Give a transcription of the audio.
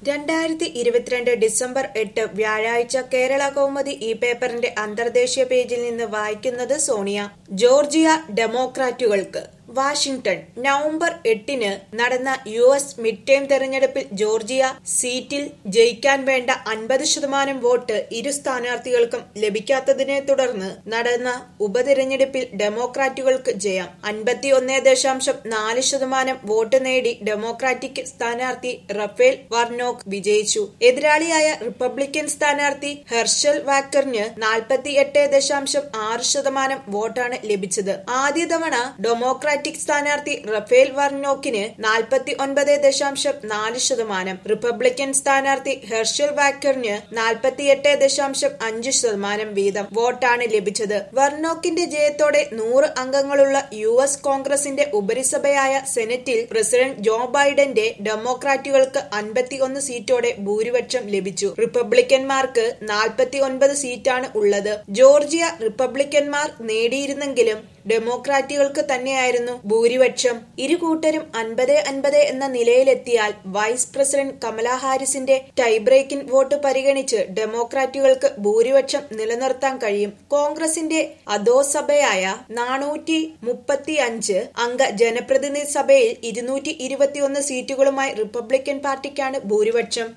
രണ്ടായിരത്തി ഇരുപത്തിരണ്ട് ഡിസംബർ എട്ട് വ്യാഴാഴ്ച കേരള കൗമുദി ഈ പേപ്പറിന്റെ അന്തർദേശീയ പേജിൽ നിന്ന് വായിക്കുന്നത് സോണിയ ജോർജിയ ഡെമോക്രാറ്റുകൾക്ക് വാഷിംഗ്ടൺ നവംബർ എട്ടിന് നടന്ന യു എസ് മിഡ് ടേം തെരഞ്ഞെടുപ്പിൽ ജോർജിയ സീറ്റിൽ ജയിക്കാൻ വേണ്ട അൻപത് ശതമാനം വോട്ട് ഇരു സ്ഥാനാർത്ഥികൾക്കും ലഭിക്കാത്തതിനെ തുടർന്ന് നടന്ന ഉപതെരഞ്ഞെടുപ്പിൽ ഡെമോക്രാറ്റുകൾക്ക് ജയം അൻപത്തി ഒന്നേ ദശാംശം നാല് ശതമാനം വോട്ട് നേടി ഡെമോക്രാറ്റിക് സ്ഥാനാർത്ഥി റഫേൽ വർണോക്ക് വിജയിച്ചു എതിരാളിയായ റിപ്പബ്ലിക്കൻ സ്ഥാനാർത്ഥി ഹെർഷൽ വാക്കറിന് നാൽപ്പത്തി എട്ട് ദശാംശം ആറ് ശതമാനം വോട്ടാണ് ലഭിച്ചത് ആദ്യ തവണ ഡെമോക്രാറ്റിക് സ്ഥാനാർത്ഥി റഫേൽ വർണോക്കിന് നാൽപ്പത്തി ഒൻപത് ദശാംശം നാല് ശതമാനം റിപ്പബ്ലിക്കൻ സ്ഥാനാർത്ഥി ഹെർഷൽ വാക്കറിന് നാൽപ്പത്തിയെട്ട് ദശാംശം അഞ്ച് ശതമാനം വീതം വോട്ടാണ് ലഭിച്ചത് വർണോക്കിന്റെ ജയത്തോടെ നൂറ് അംഗങ്ങളുള്ള യു എസ് കോൺഗ്രസിന്റെ ഉപരിസഭയായ സെനറ്റിൽ പ്രസിഡന്റ് ജോ ബൈഡന്റെ ഡെമോക്രാറ്റുകൾക്ക് അൻപത്തിയൊന്ന് സീറ്റോടെ ഭൂരിപക്ഷം ലഭിച്ചു റിപ്പബ്ലിക്കന്മാർക്ക് നാൽപ്പത്തി ഒൻപത് സീറ്റാണ് ഉള്ളത് ജോർജിയ റിപ്പബ്ലിക്കന്മാർ നേടിയിരുന്നെങ്കിലും ഡെമോക്രാറ്റുകൾക്ക് തന്നെയായിരുന്നു ഭൂരിപക്ഷം ഇരു കൂട്ടരും അൻപത് അൻപത് എന്ന നിലയിലെത്തിയാൽ വൈസ് പ്രസിഡന്റ് കമലാ ഹാരിസിന്റെ ടൈബ്രേക്കിംഗ് വോട്ട് പരിഗണിച്ച് ഡെമോക്രാറ്റുകൾക്ക് ഭൂരിപക്ഷം നിലനിർത്താൻ കഴിയും കോൺഗ്രസിന്റെ അധോസഭയായ നാനൂറ്റി മുപ്പത്തി അഞ്ച് അംഗ ജനപ്രതിനിധി സഭയിൽ ഇരുന്നൂറ്റി ഇരുപത്തിയൊന്ന് സീറ്റുകളുമായി റിപ്പബ്ലിക്കൻ പാർട്ടിക്കാണ് ഭൂരിപക്ഷം